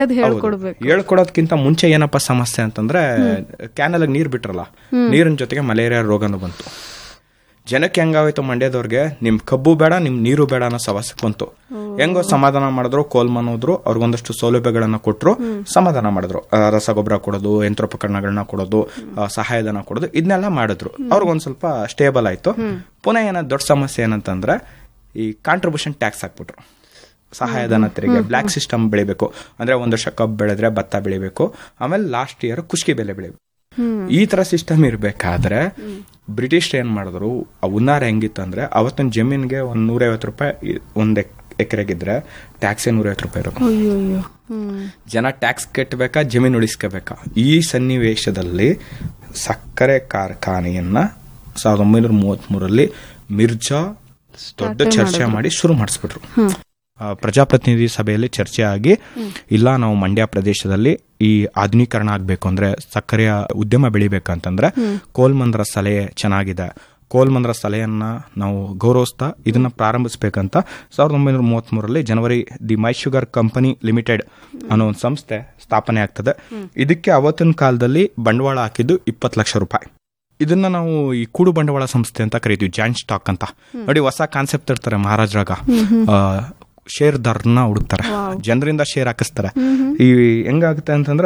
ಅದ್ ಹೇಳ್ಕೊಡ್ಬೇಕು ಹೇಳ್ಕೊಡೋದಕ್ಕಿಂತ ಮುಂಚೆ ಏನಪ್ಪ ಸಮಸ್ಯೆ ಅಂತಂದ್ರೆ ಕ್ಯಾನಲ್ ನೀರ್ ಬಿಟ್ರಲ್ಲ ನೀರಿನ ಜೊತೆಗೆ ಮಲೇರಿಯಾ ರೋಗನು ಬಂತು ಜನಕ್ಕೆ ಹೆಂಗಾಗೋಯ್ತು ಮಂಡ್ಯದವ್ರಿಗೆ ನಿಮ್ ಕಬ್ಬು ಬೇಡ ನಿಮ್ ನೀರು ಬೇಡ ಅನ್ನೋ ಸಮಸ್ಯೆ ಬಂತು ಹೆಂಗೋ ಸಮಾಧಾನ ಮಾಡಿದ್ರು ಕೋಲ್ಮನ್ ಹೋದ್ರು ಅವ್ರಿಗೊಂದಷ್ಟು ಸೌಲಭ್ಯಗಳನ್ನ ಕೊಟ್ರು ಸಮಾಧಾನ ಮಾಡಿದ್ರು ಆ, ರಸಗೊಬ್ಬರ ಕೊಡೋದು ಯಂತ್ರೋಪಕರಣಗಳನ್ನ ಕೊಡೋದು ಆ, ಸಹಾಯಧನ ಕೊಡೋದು ಇದನ್ನೆಲ್ಲ ಮಾಡಿದ್ರು ಅವ್ರಿಗೊಂದ್ ಸ್ವಲ್ಪ ಸ್ಟೇಬಲ್ ಆಯ್ತು ಪುನಃ ಏನ ದೊಡ್ಡ ಸಮಸ್ಯೆ ಏನಂತಂದ್ರೆ ಈ ಕಾಂಟ್ರಿಬ್ಯೂಷನ್ ಟ್ಯಾಕ್ಸ್ ಹಾಕ್ಬಿಟ್ರು ಸಹಾಯಧನ ತೆರಿಗೆ ಬ್ಲ್ಯಾಕ್ ಸಿಸ್ಟಮ್ ಬೆಳಿಬೇಕು ಅಂದ್ರೆ ಒಂದು ವರ್ಷ ಕಬ್ಬು ಬೆಳೆದ್ರೆ ಭತ್ತ ಬೆಳಿಬೇಕು ಆಮೇಲೆ ಲಾಸ್ಟ್ ಇಯರ್ ಕುಷ್ಕಿ ಬೆಲೆ ಬೆಳಿಬೇಕು ಈ ತರ ಸಿಸ್ಟಮ್ ಇರ್ಬೇಕಾದ್ರೆ ಬ್ರಿಟಿಷ್ ಏನ್ ಮಾಡಿದ್ರು ಆ ಉನ್ನಾರ ಹೆಂಗಿತ್ತಂದ್ರೆ ಅವತ್ತಿನ ಜಮೀನ್ಗೆ ಒಂದ್ ನೂರೈವತ್ತು ರೂಪಾಯಿ ಇ- ಒಂದ್ ಎಕರೆಗಿದ್ರೆ ಟ್ಯಾಕ್ಸೇ ನೂರೈವತ್ತು ರೂಪಾಯಿ ಇರೋದು ಅಯ್ಯೋ ಅಯ್ಯೋ ಹ್ಮ್ ಜನ ಟ್ಯಾಕ್ಸ್ ಕಟ್ಟಬೇಕಾ ಜಮೀನು ಉಳಿಸ್ಕೋಬೇಕಾ ಈ ಸನ್ನಿವೇಶದಲ್ಲಿ ಸಕ್ಕರೆ ಕಾರ್ಖಾನೆಯನ್ನ ಸಾವಿರದ ಒಂಬೈನೂರ ಮೂವತ್ತ್ ಮೂರಲ್ಲಿ ಮಿರ್ಜಾ ದೊಡ್ಡ ಚರ್ಚೆ ಮಾಡಿ ಶುರು ಮಾಡಿಸ್ಬಿಟ್ರು ಆ, ಪ್ರಜಾಪ್ರತಿನಿಧಿ ಸಭೆಯಲ್ಲಿ ಚರ್ಚೆ ಆಗಿ ಇಲ್ಲ ನಾವು ಮಂಡ್ಯ ಪ್ರದೇಶದಲ್ಲಿ ಈ ಆಧುನೀಕರಣ ಆಗ್ಬೇಕು ಅಂದ್ರೆ ಸಕ್ಕರೆಯ ಉದ್ಯಮ ಬೆಳಿಬೇಕಂತಂದ್ರೆ ಕೋಲ್ಮಂದ್ರ ಸಲಹೆ ಚೆನ್ನಾಗಿದೆ ಕೋಲ್ಮಂದ್ರ ಸಲಹೆಯನ್ನ ನಾವು ಗೌರವಿಸ್ತಾ ಇದನ್ನ ಪ್ರಾರಂಭಿಸಬೇಕಂತ ಸಾವಿರದ ಒಂಬೈನೂರ ಮೂವತ್ತ್ ಮೂರರಲ್ಲಿ ಜನವರಿ the my sugar company limited ಅನ್ನೋ ಒಂದು ಸಂಸ್ಥೆ ಸ್ಥಾಪನೆ ಆಗ್ತದೆ ಇದಕ್ಕೆ ಅವತ್ತಿನ ಕಾಲದಲ್ಲಿ ಬಂಡವಾಳ ಹಾಕಿದ್ದು ಇಪ್ಪತ್ತು ಲಕ್ಷ ರೂಪಾಯಿ ಇದನ್ನ ನಾವು ಈ ಕೂಡು ಬಂಡವಾಳ ಸಂಸ್ಥೆ ಅಂತ ಕರಿತೀವಿ ಜಾಯಿಂಟ್ ಸ್ಟಾಕ್ ಅಂತ ನೋಡಿ ಹೊಸ ಕಾನ್ಸೆಪ್ಟ್ ಇರ್ತಾರೆ ಮಹಾರಾಜ್ರಾಗ ಶೇರ್ದಾರನ್ನ ಹುಡುಕ್ತಾರೆ ಜನರಿಂದ ಶೇರ್ ಹಾಕಿಸ್ತಾರೆ ಈ ಹೆಂಗಾಗುತ್ತೆ ಅಂತಂದ್ರೆ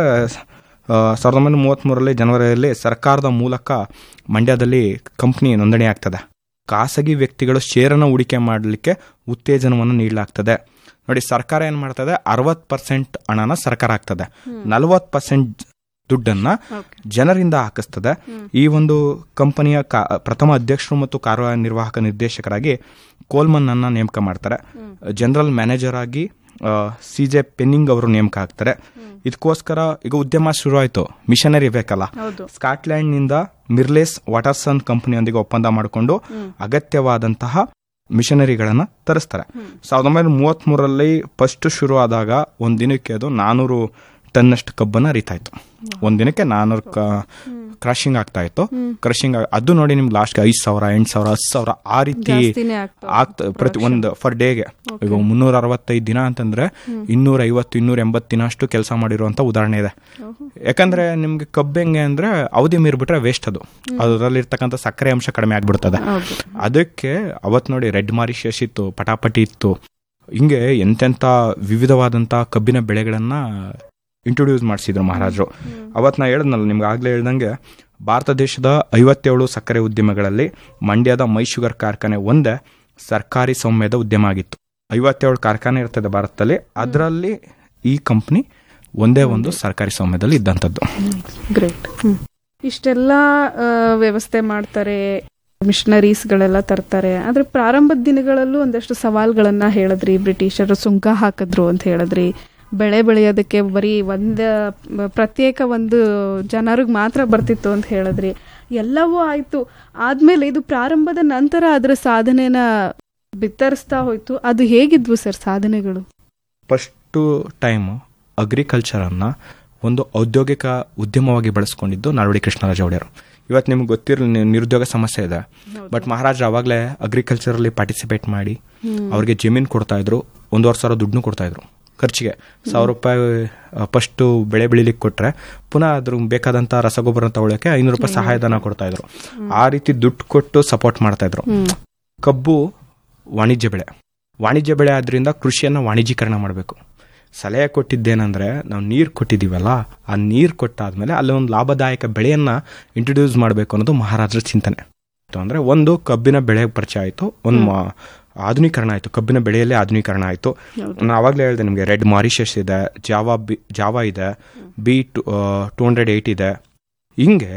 ಆ, ಸಾವಿರದ ಒಂಬೈನೂರ ಮೂವತ್ತ್ ಮೂರರಲ್ಲಿ ಜನವರಿಯಲ್ಲಿ ಸರ್ಕಾರದ ಮೂಲಕ ಮಂಡ್ಯದಲ್ಲಿ ಕಂಪ್ನಿ ನೋಂದಣಿ ಆಗ್ತದೆ ಖಾಸಗಿ ವ್ಯಕ್ತಿಗಳು ಶೇರನ್ನು ಹೂಡಿಕೆ ಮಾಡಲಿಕ್ಕೆ ಉತ್ತೇಜನವನ್ನು ನೀಡಲಾಗ್ತದೆ ನೋಡಿ ಸರ್ಕಾರ ಏನ್ ಮಾಡ್ತದೆ ಅರವತ್ ಪರ್ಸೆಂಟ್ ಹಣನ ಸರ್ಕಾರ ಹಾಕ್ತದೆ ನಲವತ್ ಪರ್ಸೆಂಟ್ ದುಡ್ಡನ್ನ ಜನರಿಂದ ಹಾಕಿಸ್ತದೆ ಈ ಒಂದು ಕಂಪನಿಯ ಕಾ- ಪ್ರಥಮ ಅಧ್ಯಕ್ಷರು ಮತ್ತು ಕಾರ್ಯನಿರ್ವಾಹಕ ನಿರ್ದೇಶಕರಾಗಿ ಕೋಲ್ಮನ್ ಅನ್ನ ನೇಮಕ ಮಾಡ್ತಾರೆ ಜನರಲ್ ಮ್ಯಾನೇಜರ್ ಆಗಿ ಸಿ ಜೆ ಪೆನ್ನಿಂಗ್ ಅವರು ನೇಮಕ ಆಗ್ತಾರೆ ಇದಕ್ಕೋಸ್ಕರ ಈಗ ಉದ್ಯಮ ಶುರು ಆಯ್ತು ಮಿಷನರಿ ಬೇಕಲ್ಲ ಹೌದು ಸ್ಕಾಟ್ಲ್ಯಾಂಡ್ ನಿಂದ ಮಿರ್ಲೇಸ್ ವಾಟರ್ಸನ್ ಕಂಪನಿಯೊಂದಿಗೆ ಒಪ್ಪಂದ ಮಾಡಿಕೊಂಡು ಅಗತ್ಯವಾದಂತಹ ಮಿಷನರಿಗಳನ್ನ ತರಿಸ್ತಾರೆ ಸಾವಿರದ ಒಂಬೈನೂರ ಮೂವತ್ತ್ ಮೂರರಲ್ಲಿ ಫಸ್ಟ್ ಶುರು ಆದಾಗ ಒಂದ್ ದಿನಕ್ಕೆ ಅದು ನಾನೂರು ಟನ್ನಷ್ಟು ಕಬ್ಬನ್ನ ಅರಿತಾಯ್ತು ಒಂದ್ ದಿನಕ್ಕೆ ನಾನೂರು ಕ್ರಶಿಂಗ್ ಆಗ್ತಾ ಇತ್ತು ಕ್ರಶಿಂಗ್ ಅದು ನೋಡಿ ನಿಮ್ಗೆ ಲಾಸ್ಟ್ ಐದ್ ಸಾವಿರ ಎಂಟ್ ಸಾವಿರ ಹತ್ತು ಸಾವಿರ ಆ ರೀತಿ ಜಾಸ್ತಿನೇ ಆಗ್ತಾ ಆಗ್ತ ಪ್ರತಿ ಒಂದು ಫರ್ ಡೇಗೆ ಈಗ ಮುನ್ನೂರ ಅರವತ್ತೈದು ದಿನ ಅಂತಂದ್ರೆ ಇನ್ನೂರ ಐವತ್ತು ಇನ್ನೂರ ಎಂಬತ್ತು ದಿನ ಅಷ್ಟು ಕೆಲಸ ಮಾಡಿರುವಂತ ಉದಾಹರಣೆ ಇದೆ ಯಾಕಂದ್ರೆ ನಿಮ್ಗೆ ಕಬ್ಬು ಹೆಂಗೆ ಅಂದ್ರೆ ಅವಧಿ ಮೀರ್ಬಿಟ್ರೆ ವೇಸ್ಟ್ ಅದು ಅದರಲ್ಲಿರ್ತಕ್ಕಂಥ ಸಕ್ಕರೆ ಅಂಶ ಕಡಿಮೆ ಆಗ್ಬಿಡ್ತದೆ ಹೌದು ಅದಕ್ಕೆ ಅವತ್ ನೋಡಿ ರೆಡ್ ಮಾರಿಷಸ್ ಇತ್ತು ಪಟಾಪಟಿ ಇತ್ತು ಹಿಂಗೆ ಎಂತೆಂತ ವಿವಿಧವಾದಂತ ಕಬ್ಬಿನ ಬೆಳೆಗಳನ್ನ ಇಂಟ್ರೊಡ್ಯೂಸ್ ಮಾಡಿಸಿದ್ರು ಮಹಾರಾಜರು ಅವತ್ ನಾ ಹೇಳ್ದನಲ್ಲ ನಿಮ್ಗೆ ಆಗ್ಲೇ ಹೇಳ್ದಂಗೆ ಭಾರತ ದೇಶದ ಐವತ್ತೇಳು ಸಕ್ಕರೆ ಉದ್ಯಮಗಳಲ್ಲಿ ಮಂಡ್ಯದ ಮೈ ಶುಗರ್ ಕಾರ್ಖಾನೆ ಒಂದೇ ಸರ್ಕಾರಿ ಸೌಮ್ಯದ ಉದ್ಯಮ ಆಗಿತ್ತು ಐವತ್ತೇಳು ಕಾರ್ಖಾನೆ ಇರ್ತದೆ ಭಾರತದಲ್ಲಿ ಅದರಲ್ಲಿ ಈ ಕಂಪ್ನಿ ಒಂದೇ ಒಂದು ಸರ್ಕಾರಿ ಸ್ವಾಮ್ಯದಲ್ಲಿ ಇದ್ದಂಥದ್ದು ಗ್ರೇಟ್ ಇಷ್ಟೆಲ್ಲ ಆ, ವ್ಯವಸ್ಥೆ ಮಾಡ್ತಾರೆ ಮಿಷನರೀಸ್ಗಳೆಲ್ಲ ತರ್ತಾರೆ ಆದ್ರೆ ಪ್ರಾರಂಭದ ದಿನಗಳಲ್ಲೂ ಒಂದಷ್ಟು ಸವಾಲ್ಗಳನ್ನ ಹೇಳಿದ್ರಿ ಬ್ರಿಟಿಷರು ಸುಂಕ ಹಾಕಿದ್ರು ಅಂತ ಹೇಳಿದ್ರಿ ಬೆಳೆ ಬೆಳೆಯೋದಕ್ಕೆ ಬರೀ ಒಂದ ಪ್ರತ್ಯೇಕ ಒಂದು ಜನರಿಗೆ ಮಾತ್ರ ಬರ್ತಿತ್ತು ಅಂತ ಹೇಳಿದ್ರಿ ಎಲ್ಲವೂ ಆಯ್ತು ಆದ್ಮೇಲೆ ಇದು ಪ್ರಾರಂಭದ ನಂತರ ಅದರ ಸಾಧನೆನ ಬಿತ್ತರಿಸ್ತಾ ಹೋಯ್ತು ಅದು ಹೇಗಿದ್ವು ಸರ್ ಸಾಧನೆಗಳು ಫಸ್ಟು ಟೈಮ್ ಅಗ್ರಿಕಲ್ಚರನ್ನು ಒಂದು ಔದ್ಯೋಗಿಕ ಉದ್ಯಮವಾಗಿ ಬಳಸ್ಕೊಂಡಿದ್ದು ನಾಲ್ವಡಿ ಕೃಷ್ಣರಾಜ ಒಡೆಯರು ಇವತ್ತು ನಿಮ್ಗೆ ಗೊತ್ತಿರಲಿ ನಿರುದ್ಯೋಗ ಸಮಸ್ಯೆ ಇದೆ ಬಟ್ ಮಹಾರಾಜರು ಅವಾಗಲೇ ಅಗ್ರಿಕಲ್ಚರಲ್ಲಿ ಪಾರ್ಟಿಸಿಪೇಟ್ ಮಾಡಿ ಅವ್ರಿಗೆ ಜಮೀನು ಕೊಡ್ತಾ ಇದ್ರು ಒಂದೂವರೆ ಸಾವಿರ ದುಡ್ಡು ಕೊಡ್ತಾ ಇದ್ರು ಖರ್ಚಿಗೆ ಸಾವಿರ ರೂಪಾಯಿ ಫಸ್ಟು ಬೆಳೆ ಬೆಳಿಲಿಕ್ಕೆ ಕೊಟ್ರೆ ಪುನಃ ಅದ್ರ ಬೇಕಾದಂತ ರಸಗೊಬ್ಬರ ತಗೊಳ್ಳೋಕೆ ಐನೂರು ರೂಪಾಯಿ ಸಹಾಯಧನ ಕೊಡ್ತಾ ಇದ್ರು ಆ ರೀತಿ ದುಡ್ಡು ಕೊಟ್ಟು ಸಪೋರ್ಟ್ ಮಾಡ್ತಾ ಇದ್ರು ಕಬ್ಬು ವಾಣಿಜ್ಯ ಬೆಳೆ ವಾಣಿಜ್ಯ ಬೆಳೆ ಆದ್ರಿಂದ ಕೃಷಿಯನ್ನು ವಾಣಿಜ್ಯೀಕರಣ ಮಾಡಬೇಕು ಸಲಹೆ ಕೊಟ್ಟಿದ್ದೇನೆಂದ್ರೆ ನಾವು ನೀರು ಕೊಟ್ಟಿದ್ದೀವಲ್ಲ ಆ ನೀರು ಕೊಟ್ಟಾದ್ಮೇಲೆ ಅಲ್ಲಿ ಒಂದು ಲಾಭದಾಯಕ ಬೆಳೆಯನ್ನ ಇಂಟ್ರೊಡ್ಯೂಸ್ ಮಾಡಬೇಕು ಅನ್ನೋದು ಮಹಾರಾಜರ ಚಿಂತನೆ ಅಂದ್ರೆ ಒಂದು ಕಬ್ಬಿನ ಬೆಳೆ ಪರಿಚಯ ಆಯಿತು ಒಂದು ಮಾ- ಆಧುನೀಕರಣ ಆಯಿತು ಕಬ್ಬಿನ ಬೆಳೆಯಲ್ಲೇ ಆಧುನೀಕರಣ ಆಯಿತು ನಾನು ಆವಾಗಲೇ ಹೇಳಿದೆ ನಿಮಗೆ ರೆಡ್ ಮಾರಿಷಸ್ ಇದೆ ಜಾವಾ ಬಿ ಜಾವಾ ಇದೆ B two two hundred eight ಇದೆ ಹಿಂಗೆ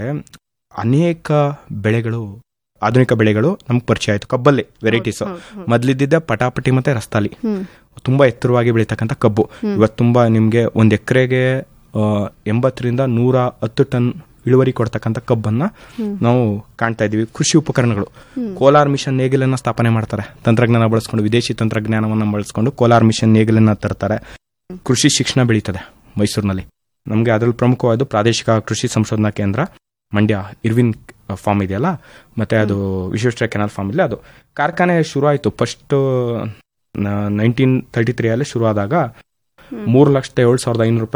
ಅನೇಕ ಬೆಳೆಗಳು ಆಧುನಿಕ ಬೆಳೆಗಳು ನಮ್ಗೆ ಪರಿಚಯ ಆಯಿತು ಕಬ್ಬಲ್ಲಿ ವೆರೈಟೀಸ್ ಮೊದಲಿದ್ದಿದ್ದೆ ಪಟಾಪಟಿ ಮತ್ತೆ ರಸ್ತಾಲಿ ಹ್ಮ್ ತುಂಬಾ ಎತ್ತರವಾಗಿ ಬೆಳೀತಕ್ಕಂಥ ಕಬ್ಬು ಇವತ್ತು ತುಂಬಾ ನಿಮ್ಗೆ ಒಂದ್ ಎಕರೆಗೆ ಎಂಬತ್ತರಿಂದ ನೂರ ಹತ್ತು ಟನ್ ಇಳುವರಿ ಕೊಡ್ತಕ್ಕಂಥ ಕಬ್ಬನ್ನ ನಾವು ಕಾಣ್ತಾ ಇದೀವಿ ಕೃಷಿ ಉಪಕರಣಗಳು ಕೋಲಾರ್ ಮಿಷನ್ ನೇಗಿಲನ್ನ ಸ್ಥಾಪನೆ ಮಾಡ್ತಾರೆ ತಂತ್ರಜ್ಞಾನ ಬಳಸ್ಕೊಂಡು ವಿದೇಶಿ ತಂತ್ರಜ್ಞಾನವನ್ನ ಬಳಸ್ಕೊಂಡು ಕೋಲಾರ್ ಮಿಷನ್ ನೇಗಿಲನ್ನ ತರ್ತಾರೆ ಕೃಷಿ ಶಿಕ್ಷಣ ಬೆಳೀತದೆ ಮೈಸೂರಿನಲ್ಲಿ ನಮಗೆ ಅದರಲ್ಲಿ ಪ್ರಮುಖವಾದ ಪ್ರಾದೇಶಿಕ ಕೃಷಿ ಸಂಶೋಧನಾ ಕೇಂದ್ರ ಮಂಡ್ಯ ಇರ್ವಿನ್ ಫಾರ್ಮ್ ಇದೆಯಲ್ಲ ಮತ್ತೆ ಅದು ವಿಶ್ವೇಶ್ವರ ಕೆನಾಲ್ ಫಾರ್ಮ್ ಇಲ್ಲ ಅದು ಕಾರ್ಖಾನೆ ಶುರು ಆಯಿತು ಫಸ್ಟ್ ನೈನ್ಟೀನ್ ತರ್ಟಿ ತ್ರೀ ಅಲ್ಲಿ ಶುರು ಆದಾಗ ಮೂರು ಲಕ್ಷದ ಏಳು ಸಾವಿರದ ಐನೂರು ರೂಪಾಯಿ